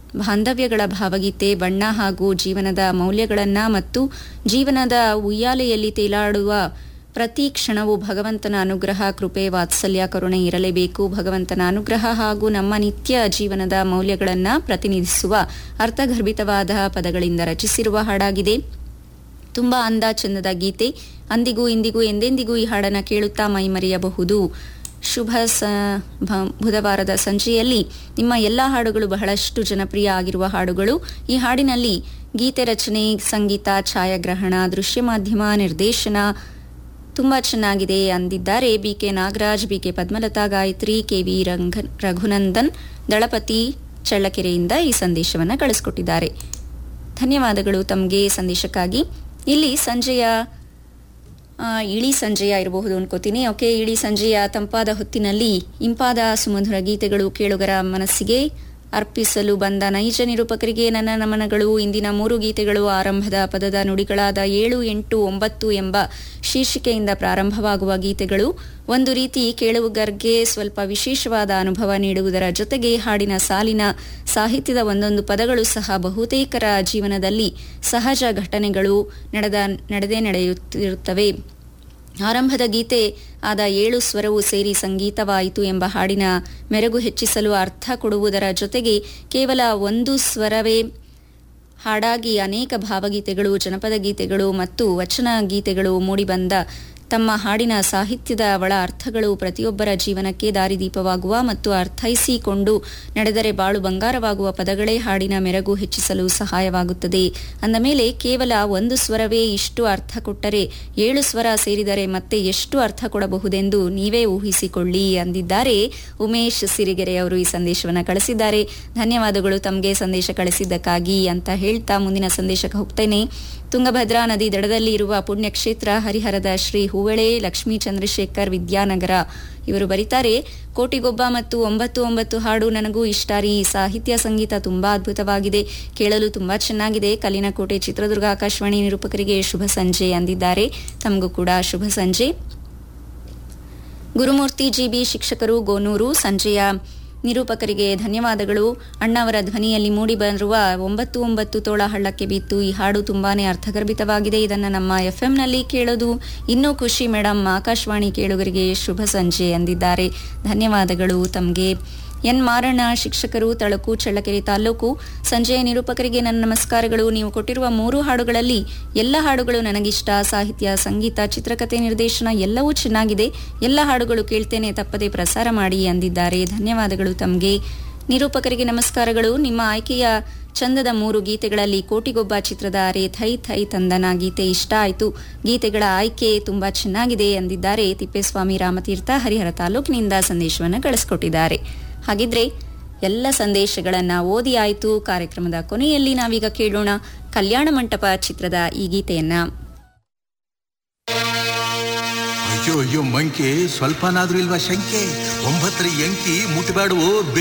ಬಾಂಧವ್ಯಗಳ ಭಾವಗೀತೆ ಬಣ್ಣ ಹಾಗೂ ಜೀವನದ ಮೌಲ್ಯಗಳನ್ನು ಮತ್ತು ಜೀವನದ ಉಯ್ಯಾಲೆಯಲ್ಲಿ ತೇಲಾಡುವ ಪ್ರತಿ ಕ್ಷಣವೂ ಭಗವಂತನ ಅನುಗ್ರಹ ಕೃಪೆ ವಾತ್ಸಲ್ಯ ಕರುಣೆ ಇರಲೇಬೇಕು ಭಗವಂತನ ಅನುಗ್ರಹ ಹಾಗೂ ನಮ್ಮ ನಿತ್ಯ ಜೀವನದ ಮೌಲ್ಯಗಳನ್ನು ಪ್ರತಿನಿಧಿಸುವ ಅರ್ಥಗರ್ಭಿತವಾದ ಪದಗಳಿಂದ ರಚಿಸಿರುವ ಹಾಡಾಗಿದೆ ತುಂಬಾ ಅಂದ ಚಂದದ ಗೀತೆ ಅಂದಿಗೂ ಇಂದಿಗೂ ಎಂದೆಂದಿಗೂ ಈ ಹಾಡನ್ನು ಕೇಳುತ್ತಾ ಮೈಮರೆಯಬಹುದು ಶುಭ ಸ ಭ- ಬುಧವಾರದ ಸಂಜೆಯಲ್ಲಿ ನಿಮ್ಮ ಎಲ್ಲ ಹಾಡುಗಳು ಬಹಳಷ್ಟು ಜನಪ್ರಿಯ ಆಗಿರುವ ಹಾಡುಗಳು ಈ ಹಾಡಿನಲ್ಲಿ ಗೀತೆ ರಚನೆ ಸಂಗೀತ ಛಾಯಾಗ್ರಹಣ ದೃಶ್ಯ ಮಾಧ್ಯಮ ನಿರ್ದೇಶನ ತುಂಬಾ ಚೆನ್ನಾಗಿದೆ ಅಂದಿದ್ದಾರೆ B K Nagaraj B K Padmalatha Gayathri K V Ranga Raghunandan Dalapathi ಚಳ್ಳಕೆರೆಯಿಂದ ಈ ಸಂದೇಶವನ್ನು ಕಳಿಸ್ಕೊಟ್ಟಿದ್ದಾರೆ ಧನ್ಯವಾದಗಳು ತಮಗೆ ಸಂದೇಶಕ್ಕಾಗಿ ಇಲ್ಲಿ ಸಂಜೆಯ ಆ, ಇಳಿ ಸಂಜೆಯ ಇರಬಹುದು ಅನ್ಕೋತೀನಿ ಓಕೆ ಇಳಿ ಸಂಜೆಯ ತಂಪಾದ ಹೊತ್ತಿನಲ್ಲಿ ಇಂಪಾದ ಸುಮಧುರ ಗೀತೆಗಳು ಕೇಳುಗರ ಮನಸ್ಸಿಗೆ ಅರ್ಪಿಸಲು ಬಂದ ನೈಜ ನಿರೂಪಕರಿಗೆ ನನ್ನ ನಮನಗಳು ಇಂದಿನ ಮೂರು ಗೀತೆಗಳು ಆರಂಭದ ಪದದ ನುಡಿಗಳಾದ ಏಳು ಎಂಟು ಒಂಬತ್ತು ಎಂಬ ಶೀರ್ಷಿಕೆಯಿಂದ ಪ್ರಾರಂಭವಾಗುವ ಗೀತೆಗಳು ಒಂದು ರೀತಿ ಕೇಳುಗರಿಗೆ ಸ್ವಲ್ಪ ವಿಶೇಷವಾದ ಅನುಭವ ನೀಡುವುದರ ಜೊತೆಗೆ ಹಾಡಿನ ಸಾಲಿನ ಸಾಹಿತ್ಯದ ಒಂದೊಂದು ಪದಗಳು ಸಹ ಬಹುತೇಕರ ಜೀವನದಲ್ಲಿ ಸಹಜ ಘಟನೆಗಳು ನಡೆದ ನಡೆದೇ ನಡೆಯುತ್ತಿರುತ್ತವೆ ಆರಂಭದ ಗೀತೆ ಆದ ಏಳು ಸ್ವರವು ಸೇರಿ ಸಂಗೀತವಾಯಿತು ಎಂಬ ಹಾಡಿನ ಮೆರುಗು ಹೆಚ್ಚಿಸಲು ಅರ್ಥ ಕೊಡುವುದರ ಜೊತೆಗೆ ಕೇವಲ ಒಂದು ಸ್ವರವೇ ಹಾಡಾಗಿ ಅನೇಕ ಭಾವಗೀತೆಗಳು ಜನಪದ ಗೀತೆಗಳು ಮತ್ತು ವಚನ ಗೀತೆಗಳು ಮೂಡಿಬಂದ ತಮ್ಮ ಹಾಡಿನ ಸಾಹಿತ್ಯದ ಒಳ ಅರ್ಥಗಳು ಪ್ರತಿಯೊಬ್ಬರ ಜೀವನಕ್ಕೆ ದಾರಿದೀಪವಾಗುವ ಮತ್ತು ಅರ್ಥೈಸಿಕೊಂಡು ನಡೆದರೆ ಬಾಳು ಬಂಗಾರವಾಗುವ ಪದಗಳೇ ಹಾಡಿನ ಮೆರಗು ಹೆಚ್ಚಿಸಲು ಸಹಾಯವಾಗುತ್ತದೆ ಅಂದ ಮೇಲೆ ಕೇವಲ ಒಂದು ಸ್ವರವೇ ಇಷ್ಟು ಅರ್ಥ ಕೊಟ್ಟರೆ ಏಳು ಸ್ವರ ಸೇರಿದರೆ ಮತ್ತೆ ಎಷ್ಟು ಅರ್ಥ ಕೊಡಬಹುದೆಂದು ನೀವೇ ಊಹಿಸಿಕೊಳ್ಳಿ ಅಂದಿದ್ದಾರೆ ಉಮೇಶ್ ಸಿರಿಗೆರೆ ಅವರು ಈ ಸಂದೇಶವನ್ನು ಕಳಿಸಿದ್ದಾರೆ ಧನ್ಯವಾದಗಳು ತಮಗೆ ಸಂದೇಶ ಕಳಿಸಿದ್ದಕ್ಕಾಗಿ ಅಂತ ಹೇಳ್ತಾ ಮುಂದಿನ ಸಂದೇಶಕ್ಕೆ ಹೋಗ್ತೇನೆ ತುಂಗಭದ್ರಾ ನದಿ ದಡದಲ್ಲಿ ಇರುವ ಪುಣ್ಯಕ್ಷೇತ್ರ ಹರಿಹರದ ಶ್ರೀ ಹೂವಳೆ ಲಕ್ಷ್ಮೀ ಚಂದ್ರಶೇಖರ್ ವಿದ್ಯಾನಗರ ಇವರು ಬರೀತಾರೆ ಕೋಟಿಗೊಬ್ಬ ಮತ್ತು ಒಂಬತ್ತು ಒಂಬತ್ತು ಹಾಡು ನನಗೂ ಇಷ್ಟ ರೀ ಸಾಹಿತ್ಯ ಸಂಗೀತ ತುಂಬಾ ಅದ್ಭುತವಾಗಿದೆ ಕೇಳಲು ತುಂಬಾ ಚೆನ್ನಾಗಿದೆ ಕಲ್ಲಿನಕೋಟೆ ಚಿತ್ರದುರ್ಗ ಆಕಾಶವಾಣಿ ನಿರೂಪಕರಿಗೆ ಶುಭ ಸಂಜೆ ಅಂದಿದ್ದಾರೆ ತಮಗೂ ಕೂಡ ಶುಭ ಸಂಜೆ ಗುರುಮೂರ್ತಿ ಜಿಬಿ ಶಿಕ್ಷಕರು ಗೋನೂರು ಸಂಜೆಯ ನಿರೂಪಕರಿಗೆ ಧನ್ಯವಾದಗಳು ಅಣ್ಣವರ ಧ್ವನಿಯಲ್ಲಿ ಮೂಡಿ ಬರುವ ಒಂಬತ್ತು ಒಂಬತ್ತು ತೋಳ ಹಳ್ಳಕ್ಕೆ ಬಿತ್ತು ಈ ಹಾಡು ತುಂಬಾನೇ ಅರ್ಥಗರ್ಭಿತವಾಗಿದೆ ಇದನ್ನು ನಮ್ಮ ಎಫ್ಎಂನಲ್ಲಿ ಕೇಳೋದು ಇನ್ನೂ ಖುಷಿ ಮೇಡಮ್ ಆಕಾಶವಾಣಿ ಕೇಳುಗರಿಗೆ ಶುಭ ಸಂಜೆ ಅಂದಿದ್ದಾರೆ ಧನ್ಯವಾದಗಳು ತಮಗೆ ಎನ್ ಮಾರಣ್ಣ ಶಿಕ್ಷಕರು ತಳಕು ಚಳ್ಳಕೆರೆ ತಾಲೂಕು ಸಂಜೆಯ ನಿರೂಪಕರಿಗೆ ನನ್ನ ನಮಸ್ಕಾರಗಳು ನೀವು ಕೊಟ್ಟಿರುವ ಮೂರು ಹಾಡುಗಳಲ್ಲಿ ಎಲ್ಲ ಹಾಡುಗಳು ನನಗಿಷ್ಟ ಸಾಹಿತ್ಯ ಸಂಗೀತ ಚಿತ್ರಕಥೆ ನಿರ್ದೇಶನ ಎಲ್ಲವೂ ಚೆನ್ನಾಗಿದೆ ಎಲ್ಲ ಹಾಡುಗಳು ಕೇಳ್ತೇನೆ ತಪ್ಪದೆ ಪ್ರಸಾರ ಮಾಡಿ ಅಂದಿದ್ದಾರೆ ಧನ್ಯವಾದಗಳು ತಮಗೆ ನಿರೂಪಕರಿಗೆ ನಮಸ್ಕಾರಗಳು ನಿಮ್ಮ ಆಯ್ಕೆಯ ಚಂದದ ಮೂರು ಗೀತೆಗಳಲ್ಲಿ ಕೋಟಿಗೊಬ್ಬ ಚಿತ್ರದ ರೇ ಥೈ ಥೈ ತಂದನ ಗೀತೆ ಇಷ್ಟ ಆಯಿತು ಗೀತೆಗಳ ಆಯ್ಕೆ ತುಂಬಾ ಚೆನ್ನಾಗಿದೆ ಅಂದಿದ್ದಾರೆ ತಿಪ್ಪೇಸ್ವಾಮಿ ರಾಮತೀರ್ಥ ಹರಿಹರ ತಾಲೂಕಿನಿಂದ ಸಂದೇಶವನ್ನು ಕಳಿಸ್ಕೊಟ್ಟಿದ್ದಾರೆ ಹಾಗಿದ್ರೆ ಎಲ್ಲ ಸಂದೇಶಗಳನ್ನ ಓದಿ ಆಯಿತು ಕಾರ್ಯಕ್ರಮದ ಕೊನೆಯಲ್ಲಿ ನಾವೀಗ ಕೇಳೋಣ ಕಲ್ಯಾಣ ಮಂಟಪ ಚಿತ್ರದ ಈ ಗೀತೆಯನ್ನ ಅಯ್ಯೋ ಅಯ್ಯೋ ಮಂಕಿ ಸ್ವಲ್ಪನಾದ್ರೂ ಇಲ್ವಾ ಶಂಕೆ ಒಂಬತ್ತರ ಎಂಕಿ ಮುಟ್ಬೇಡವೋ